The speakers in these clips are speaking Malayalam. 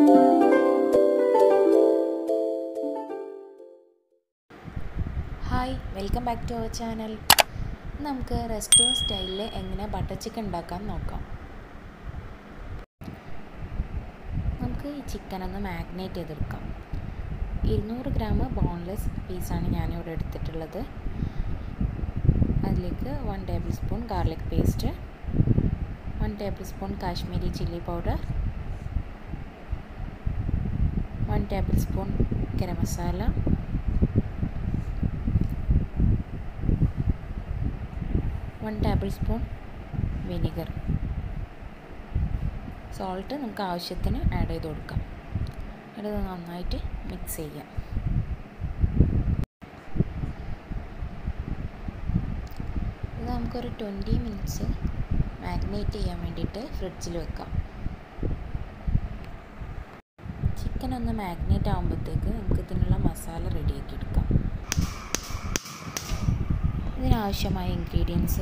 hi welcome back to our channel നമുക്ക് റെസ്റ്റോറൻറ്റ് സ്റ്റൈലിൽ എങ്ങനെ ബട്ടർ ചിക്കൻ ഉണ്ടാക്കാം നോക്കാം നമുക്ക് ഈ ചിക്കൻ ഒന്ന് മാഗ്നേറ്റ് ചെയ്തെടുക്കാം ഇരുന്നൂറ് ഗ്രാം ബോൺലെസ് പീസാണ് ഞാനിവിടെ എടുത്തിട്ടുള്ളത് അതിലേക്ക് one tablespoon garlic paste one tablespoon Kashmiri chilli powder one tablespoon garam masala one tablespoon vinegar salt നമുക്ക് ആവശ്യത്തിന് ആഡ് ചെയ്ത് കൊടുക്കാം ഇത് നന്നായിട്ട് മിക്സ് ചെയ്യാം ഇത് നമുക്കൊരു ട്വൻറ്റി മിനിറ്റ്സ് മാഗ്നേറ്റ് ചെയ്യാൻ വേണ്ടിയിട്ട് ഫ്രിഡ്ജിൽ വെക്കാം ചിക്കൻ ഒന്ന് മാഗ്നേറ്റ് ആകുമ്പോഴത്തേക്ക് നമുക്ക് ഇതിനുള്ള മസാല റെഡിയാക്കി എടുക്കാം ഇതിനാവശ്യമായ ഇൻഗ്രീഡിയൻസ്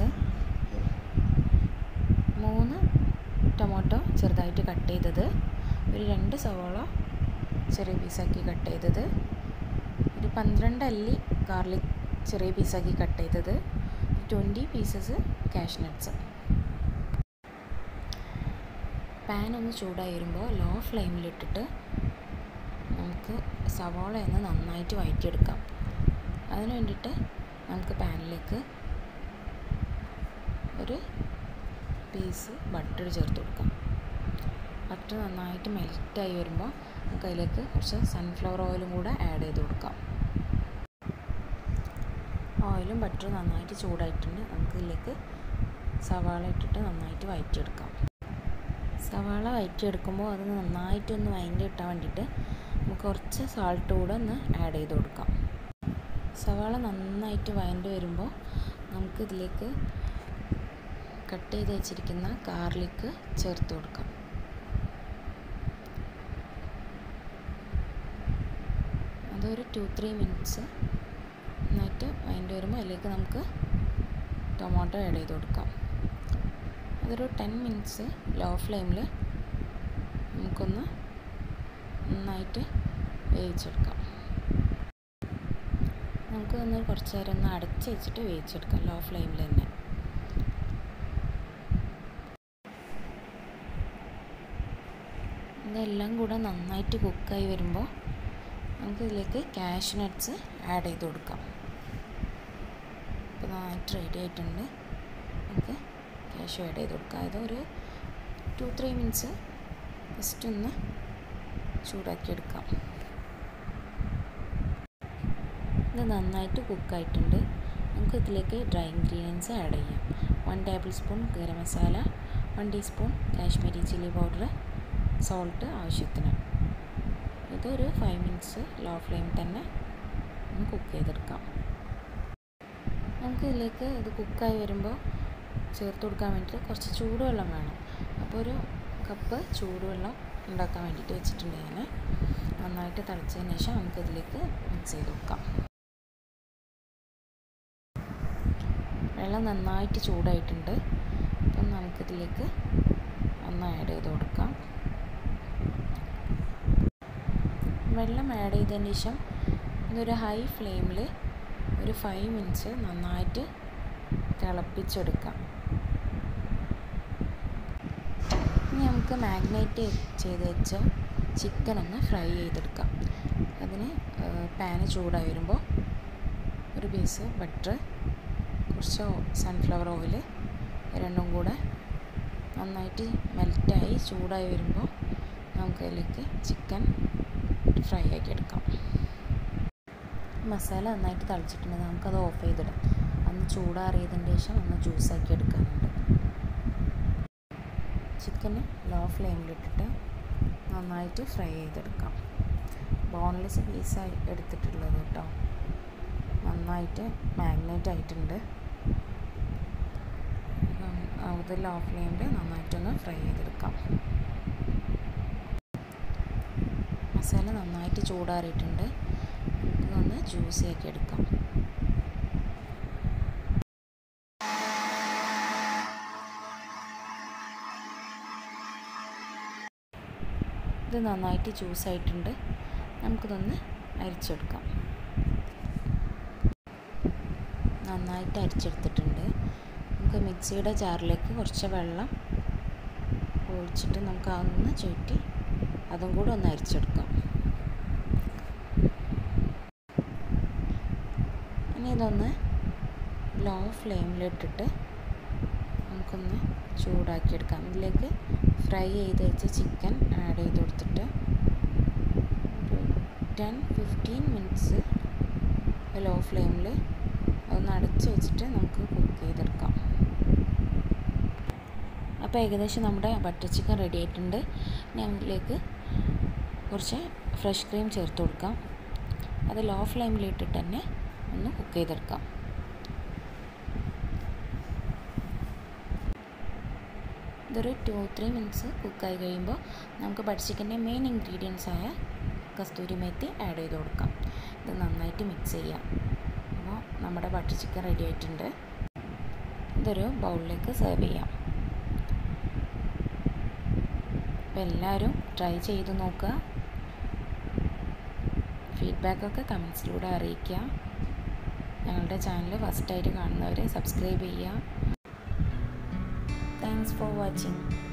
മൂന്ന് ടൊമാറ്റോ ചെറുതായിട്ട് കട്ട് ചെയ്തത് ഒരു രണ്ട് സവോള ചെറിയ പീസാക്കി കട്ട് ചെയ്തത് ഒരു പന്ത്രണ്ട് അല്ലി ഗാർലിക് ചെറിയ പീസാക്കി കട്ട് ചെയ്തത് twenty pieces cashew nuts pan ഒന്ന് ചൂടായി വരുമ്പോൾ ലോ ഫ്ലെയിമിലിട്ടിട്ട് നമുക്ക് സവോള ഒന്ന് നന്നായിട്ട് വഴറ്റിയെടുക്കാം അതിന് വേണ്ടിയിട്ട് നമുക്ക് പാനിലേക്ക് ഒരു പീസ് ബട്ടർ ചേർത്ത് കൊടുക്കാം ബട്ടർ നന്നായിട്ട് മെൽറ്റായി വരുമ്പോൾ നമുക്ക് അതിലേക്ക് കുറച്ച് സൺഫ്ലവർ ഓയിലും കൂടെ ആഡ് ചെയ്ത് കൊടുക്കാം ഓയിലും ബട്ടറും നന്നായിട്ട് ചൂടായിട്ടുണ്ട് നമുക്ക് ഇതിലേക്ക് സവാള ഇട്ടിട്ട് നന്നായിട്ട് വഴറ്റിയെടുക്കാം സവാള വഴറ്റിയെടുക്കുമ്പോൾ അത് നന്നായിട്ടൊന്ന് വഴറ്റി കിട്ടാൻ വേണ്ടിയിട്ട് നമുക്ക് കുറച്ച് സാൾട്ട് കൂടെ ഒന്ന് ആഡ് ചെയ്ത് കൊടുക്കാം സവാള നന്നായിട്ട് വഴണ്ടി വരുമ്പോൾ നമുക്ക് ഇതിലേക്ക് കട്ട് ചെയ്ത് വെച്ചിരിക്കുന്ന ഗാർലിക്ക് ചേർത്ത് കൊടുക്കാം അതൊരു ടു ത്രീ മിനിറ്റ്സ് നന്നായിട്ട് വഴണ്ടി വരുമ്പോൾ അതിലേക്ക് നമുക്ക് ടൊമാറ്റോ ആഡ് ചെയ്ത് കൊടുക്കാം അതൊരു ടെൻ മിനിറ്റ്സ് ലോ ഫ്ലെയിമിൽ നമുക്കൊന്ന് നന്നായിട്ട് വേവിച്ചെടുക്കാം നമുക്ക് ഒന്ന് കുറച്ച് നേരം ഒന്ന് അടച്ച് വെച്ചിട്ട് വേവിച്ചെടുക്കാം ലോ ഫ്ലെയിമിൽ തന്നെ ഇതെല്ലാം കൂടെ നന്നായിട്ട് കുക്കായി വരുമ്പോൾ നമുക്ക് ഇതിലേക്ക് കാഷ് നട്ട്സ് ആഡ് ചെയ്ത് കൊടുക്കാം ഇപ്പോൾ നന്നായിട്ട് റെഡി ആയിട്ടുണ്ട് നമുക്ക് കാഷ് ആഡ് ചെയ്ത് കൊടുക്കാം ഇതൊരു ടു ത്രീ മിനിറ്റ്സ് ജസ്റ്റ് ഒന്ന് ചൂടാക്കി എടുക്കാം ഇത് നന്നായിട്ട് കുക്കായിട്ടുണ്ട് നമുക്ക് ഇതിലേക്ക് ഡ്രൈ ഇൻഗ്രീഡിയൻസ് ആഡ് ചെയ്യാം one tablespoon garam masala one teaspoon Kashmiri chilli powder salt ആവശ്യത്തിന് ഇതൊരു ഫൈവ് മിനിറ്റ്സ് ലോ ഫ്ലെയിമിൽ തന്നെ ഒന്ന് കുക്ക് ചെയ്തെടുക്കാം നമുക്ക് ഇതിലേക്ക് ഇത് കുക്കായി വരുമ്പോൾ ചേർത്ത് കൊടുക്കാൻ വേണ്ടിയിട്ട് കുറച്ച് ചൂടുവെള്ളം വേണം അപ്പോൾ ഒരു കപ്പ് ചൂടുവെള്ളം ഉണ്ടാക്കാൻ വേണ്ടിയിട്ട് വെച്ചിട്ടുണ്ട് ഞാൻ നന്നായിട്ട് തിളച്ചതിന് ശേഷം നമുക്കിതിലേക്ക് മിക്സ് ചെയ്ത് കൊടുക്കാം വെള്ളം നന്നായിട്ട് ചൂടായിട്ടുണ്ട് അപ്പം നമുക്കിതിലേക്ക് ഒന്ന് ആഡ് ചെയ്ത് കൊടുക്കാം വെള്ളം ആഡ് ചെയ്തതിന് ശേഷം ഇതൊരു ഹൈ ഫ്ലെയിമിൽ ഒരു ഫൈവ് മിനിറ്റ്സ് നന്നായിട്ട് തിളപ്പിച്ചെടുക്കാം ഇനി നമുക്ക് മാഗ്നേറ്റ് ചെയ്ത് വെച്ച ചിക്കൻ ഒന്ന് ഫ്രൈ ചെയ്തെടുക്കാം അതിന് പാന് ചൂടായി വരുമ്പോൾ ഒരു പീസ് ബട്ടർ കുറച്ച് സൺഫ്ലവർ ഓയിൽ രണ്ടും കൂടെ നന്നായിട്ട് മെൽറ്റായി ചൂടായി വരുമ്പോൾ നമുക്ക് അതിലേക്ക് ചിക്കൻ ഫ്രൈ ആക്കി എടുക്കാം മസാല നന്നായിട്ട് തളിച്ചിട്ടുണ്ട് നമുക്കത് ഓഫ് ചെയ്തിടാം അന്ന് ചൂടാറിയതിന് ശേഷം ഒന്ന് ജ്യൂസാക്കി എടുക്കാനുണ്ട് ചിക്കന് ലോ ഫ്ലെയിമിലിട്ടിട്ട് നന്നായിട്ട് ഫ്രൈ ചെയ്തെടുക്കാം ബോൺലെസ് പീസായി എടുത്തിട്ടുള്ളത് കേട്ടോ നന്നായിട്ട് മാഗ്നേറ്റ് ആയിട്ടുണ്ട് അത് ലോ ഫ്ലെയിമിൽ നന്നായിട്ടൊന്ന് ഫ്രൈ ചെയ്തെടുക്കാം മസാല നന്നായിട്ട് ചൂടാറിയിട്ടുണ്ട് നമുക്കൊന്ന് ജ്യൂസി ആക്കി എടുക്കാം ഇത് നന്നായിട്ട് ജ്യൂസായിട്ടുണ്ട് നമുക്കിതൊന്ന് അരിച്ചെടുക്കാം നന്നായിട്ട് അരിച്ചെടുത്തിട്ടുണ്ട് നമുക്ക് മിക്സിയുടെ ജാറിലേക്ക് കുറച്ച് വെള്ളം ഒഴിച്ചിട്ട് നമുക്ക് അതൊന്ന് ചുറ്റി അതും കൂടെ ഒന്ന് അരിച്ചെടുക്കാം ഇനി ഇതൊന്ന് ലോ ഫ്ലെയിമിലിട്ടിട്ട് നമുക്കൊന്ന് ചൂടാക്കിയെടുക്കാം ഇതിലേക്ക് ഫ്രൈ ചെയ്ത് വെച്ച ചിക്കൻ ആഡ് ചെയ്ത് കൊടുത്തിട്ട് ഒരു ടെൻ ഫിഫ്റ്റീൻ മിനിറ്റ്സ് ലോ ഫ്ലെയിമിൽ ഒന്ന് അടച്ച് വെച്ചിട്ട് നമുക്ക് കുക്ക് ചെയ്തെടുക്കാം അപ്പോൾ ഏകദേശം നമ്മുടെ ബട്ടർ ചിക്കൻ റെഡി ആയിട്ടുണ്ട് ഇനി അതിലേക്ക് കുറച്ച് ഫ്രഷ് ക്രീം ചേർത്ത് കൊടുക്കാം അത് ലോ ഫ്ലെയിമിലിട്ടിട്ട് തന്നെ ഒന്ന് കുക്ക് ചെയ്തെടുക്കാം ഇതൊരു ടു ത്രീ മിനിറ്റ്സ് കുക്കായി കഴിയുമ്പോൾ നമുക്ക് ബട്ടർ ചിക്കൻ്റെ മെയിൻ ഇൻഗ്രീഡിയൻസ് ആയ കസ്തൂരി മേത്തി ആഡ് ചെയ്ത് കൊടുക്കാം ഇത് നന്നായിട്ട് മിക്സ് ചെയ്യാം അപ്പോൾ നമ്മുടെ ബട്ടർ ചിക്കൻ റെഡി ആയിട്ടുണ്ട് ഇതൊരു ബൗളിലേക്ക് സെർവ് ചെയ്യാം അപ്പോൾ എല്ലാവരും ട്രൈ ചെയ്ത് നോക്കുക ഫീഡ്ബാക്കൊക്കെ കമൻസിലൂടെ അറിയിക്കുക ഞങ്ങളുടെ ചാനൽ ഫസ്റ്റായിട്ട് കാണുന്നവരെ സബ്സ്ക്രൈബ് ചെയ്യുക താങ്ക്സ് ഫോർ വാച്ചിങ്